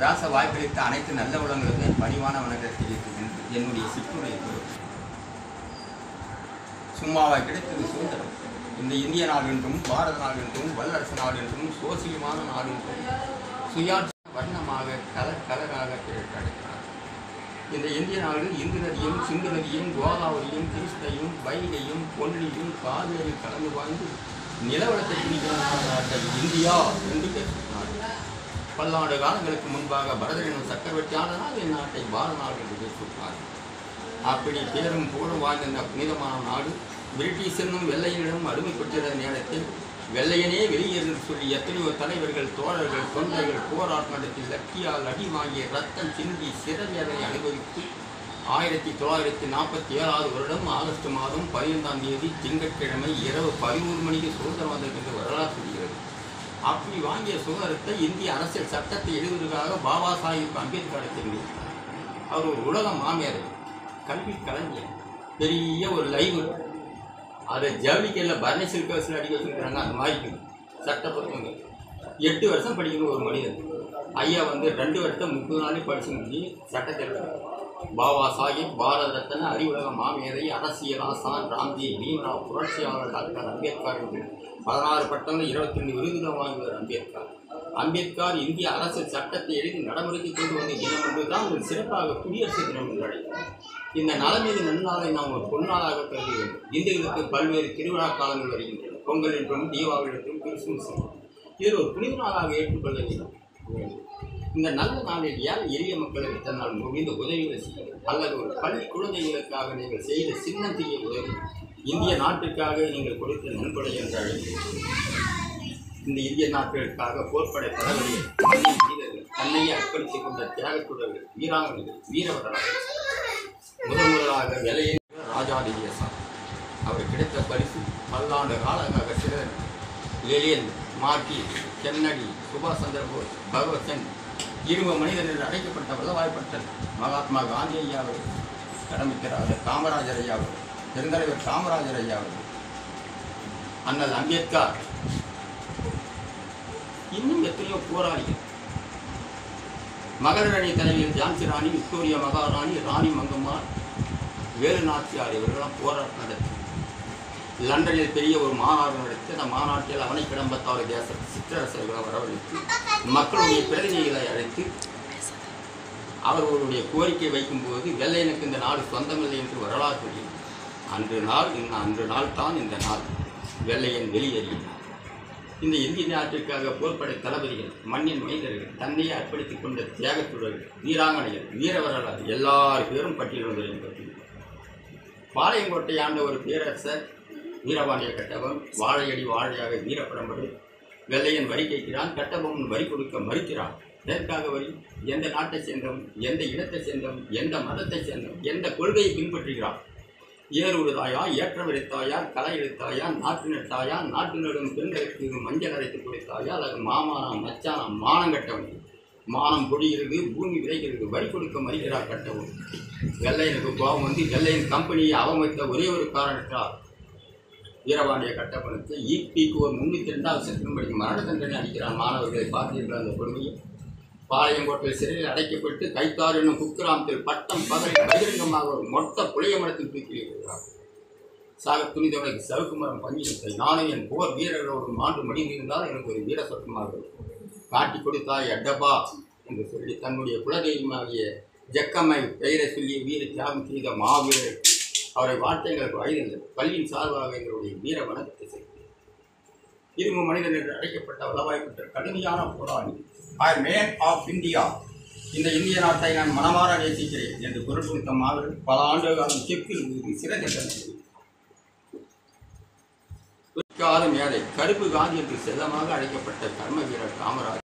பேச வாய்ப்பளித்த அனைத்து நல்ல உலகங்களுக்கும் என் பணிவான வணக்கத்தை தெரிவித்து என்னுடைய சிற்றுரை சும்மாவா கிடைத்தது சுதந்திரம் இந்த இந்திய நாடு என்றும் பாரத நாடு என்றும் வல்லரசு நாடு என்றும் சோசியமான நாடு என்றும் சுயாட்சி வர்ணமாக கலர் கலராக கிடைக்கிறார் இந்த இந்திய நாடு இந்து நதியும் சிந்து நதியும் கோதாவரியும் கிருஷ்ணையும் வைகையும் பொன்னியும் காவேரி கலந்து வாழ்ந்து நிலவரத்தை பிடிக்கிற இந்தியா என்று பேசுகிறார் பல்லாண்டு காலங்களுக்கு முன்பாக பரதரின் சக்கரவர்த்தியானதால் இந்நாட்டை பாரத நாடு என்று பேசுகிறார் அப்படி பேரும் புகழும் வாழ்ந்த இந்த புனிதமான நாடு பிரிட்டிஷ் என்னும் வெள்ளையனிடம் அடிமைப்பட்டிருந்த நேரத்தில் வெள்ளையனே வெளியேறு சொல்லி எத்தனையோ தலைவர்கள் தோழர்கள் தொண்டர்கள் போராட்டம் நடத்தி லக்கியால் அடி வாங்கிய ரத்தம் சிந்தி சிறவேதனை அனுபவித்து ஆயிரத்தி தொள்ளாயிரத்தி நாற்பத்தி ஏழாவது வருடம் ஆகஸ்ட் மாதம் பதினைந்தாம் தேதி திங்கட்கிழமை இரவு பதிமூணு மணிக்கு சுதந்திரம் வந்தது என்று வரலாறு சொல்கிறது அப்படி வாங்கிய சுதந்திரத்தை இந்திய அரசியல் சட்டத்தை எழுதுவதற்காக பாபா சாஹிப் அம்பேத்கர் தெரிவித்தார் அவர் ஒரு உலக மாமேதை கல்வி கலைஞர் பெரிய ஒரு லைவு அதை ஜவுளிக்கையில் பர்னி சில்கர்ஸில் அடிக்க வச்சுருக்காங்க அந்த மாதிரி சட்ட புத்தகங்கள் எட்டு வருஷம் படிக்கணும் ஒரு மனிதன் ஐயா வந்து ரெண்டு வருஷம் முப்பது நாளே படிச்சு முடிஞ்சு சட்டத்தில் பாபா சாஹிப் பாரத ரத்ன அறிவுலக மாமேதை அரசியல் ஆசான் ராம்ஜி பீம்ராவ் புரட்சியாளர் டாக்டர் அம்பேத்கர் என்று பதினாறு பட்டங்கள் இருபத்தி ரெண்டு விருதுகள் வாங்குவார் அம்பேத்கர் அம்பேத்கர் இந்திய அரசியல் சட்டத்தை எழுதி நடைமுறைக்கு கொண்டு வந்த தினம் ஒன்று தான் ஒரு சிறப்பாக குடியரசு தினம் என்று அழைத்தார் இந்த நலமீது நன்னாளை நாம் ஒரு பொன்னாளாக கருதி வேண்டும் இந்துக்களுக்கு பல்வேறு திருவிழா காலங்கள் வருகின்றன பொங்கல் என்றும் தீபாவளி என்றும் கிறிஸ்துமஸ் என்றும் இதில் ஒரு புனித நாளாக ஏற்றுக்கொள்ள வேண்டும் இந்த நல்ல நாளில் ஏழை எளிய மக்களுக்கு தன்னால் முடிந்த உதவிகள் செய்ய அல்லது ஒரு பள்ளி குழந்தைகளுக்காக நீங்கள் செய்த சின்னத்திய உதவி இந்திய நாட்டுக்காக நீங்கள் கொடுத்த நன்கொடை என்று அழைக்கிறேன் இந்த இந்திய நாட்களுக்காக போர்ப்படை தளபதிகள் மண்ணின் வீரர்கள் தன்னையே அர்ப்பணித்துக் கொண்ட தியாகத்துடர்கள் வீராங்கனைகள் வீரவர்களாக முதன் முதலாக விலையை ராஜாதி தேசம் அவர் கிடைத்த பரிசு பல்லாண்டு காலமாக சிறர் லெலியன் மார்டி கென்னடி சுபாஷ் சந்திர போஸ் பகவத்சன் இரும்பு மனிதன் என்று அழைக்கப்பட்ட வல்லபாய் பட்டேல் மகாத்மா காந்தி ஐயா அவர்கள் கடமைக்கிறார் காமராஜர் ஐயா அவர்கள் பெருந்தலைவர் காமராஜர் ஐயா அவர்கள் அண்ணல் அம்பேத்கர் இன்னும் எத்தனையோ போராளிகள் மகளிர் அணி தலைவியில் ஜான்சி ராணி விக்டோரியா மகாராணி ராணி மங்கம்மாள் வேலு நாச்சியார் இவர்களெல்லாம் போராட்டம் நடத்தி லண்டனில் பெரிய ஒரு மாநாடு நடத்தி அந்த மாநாட்டில் அவனை கிடம்பத்தாறு தேச சிற்றரசர்களை வரவழைத்து மக்களுடைய பிரதிநிதிகளை அழைத்து அவர்களுடைய கோரிக்கை வைக்கும்போது வெள்ளையனுக்கு இந்த நாடு சொந்தமில்லை என்று வரலாறு சொல்லியது அன்று நாள் இந்த அன்று நாள் தான் இந்த நாள் வெள்ளையன் வெளியேறினார் இந்த இந்திய நாட்டிற்காக போர்ப்படை தளபதிகள் மண்ணின் மனிதர்கள் தன்னையே அர்ப்பணித்துக் கொண்ட தியாகத்துடர்கள் வீராங்கனைகள் வீரவரலாறு எல்லார் பேரும் பட்டியலிடுவதையும் பற்றி பாளையங்கோட்டை ஆண்ட ஒரு பேரரசர் வீரபாண்டிய கட்டபொம்மன் வாழையடி வாழையாக வீரப்படம்படு வெள்ளையன் வரி கேட்கிறான் கட்டபொம்மன் வரி கொடுக்க மறுக்கிறான் எதற்காக வரி எந்த நாட்டை சேர்ந்தவன் எந்த இடத்தை சேர்ந்தவன் எந்த மதத்தை சேர்ந்தவன் எந்த கொள்கையை பின்பற்றுகிறான் ஏர் உழுதாயா ஏற்றம் எடுத்தாயா களை எடுத்தாயா நாட்டு நட்டாயா நாட்டு நடும் பெண்களுக்கு மஞ்சள் அரைத்து கொடுத்தாயா அல்லது மாமானா மச்சானா மானம் கட்டவன் மானம் பொடிகிறது பூமி விதைக்கிறது வரி கொடுக்க மறுக்கிறார் கட்டவன் வெள்ளையனுக்கு கோபம் வந்து வெள்ளையன் கம்பெனியை அவமதித்த ஒரே ஒரு காரணத்தால் வீரபாண்டிய கட்டப்பனுக்கு ஈபிக்கு ஒரு முன்னூற்றி ரெண்டாவது செக்ஷன் படிக்கும் மரண தண்டனை அளிக்கிறான் மாணவர்களை பார்த்தீர்கள் அந்த கொடுமையை பாளையங்கோட்டை சிறையில் அடைக்கப்பட்டு கைத்தார் என்னும் குக்கிராமத்தில் பட்டம் பகலை பகிரங்கமாக ஒரு மொத்த புளிய மரத்தில் தூக்கி வைக்கிறார் சாக துணிதவனுக்கு சவுக்கு மரம் பஞ்சிருக்கை நானும் என் போர் வீரர்களோடு மாண்டு மடிந்திருந்தால் எனக்கு ஒரு வீர சொட்டமாக இருக்கும் காட்டி கொடுத்தாய் அட்டப்பா என்று சொல்லி தன்னுடைய குலதெய்வமாகிய ஜக்கம்மை பெயரை சொல்லி வீர தியாகம் செய்த மாவீரர் அவரை வார்த்தைகளுக்கு வயதில்லை பள்ளியின் சார்பாக எங்களுடைய வீர வணக்கத்தை செய்தேன் இரும்பு மனிதன் என்று அழைக்கப்பட்ட வல்லவாய்ப்பட்ட கடுமையான போராளி ஐ மேன் ஆஃப் இந்தியா இந்த இந்திய நாட்டை நான் மனமாற நேசிக்கிறேன் என்று குரல் கொடுத்த மாவீரர் பல ஆண்டு காலம் செக்கில் ஊதி சிறை தண்டனை குறிக்காத மேதை கருப்பு காந்தி என்று செல்லமாக அழைக்கப்பட்ட கர்ம வீரர் காமராஜ்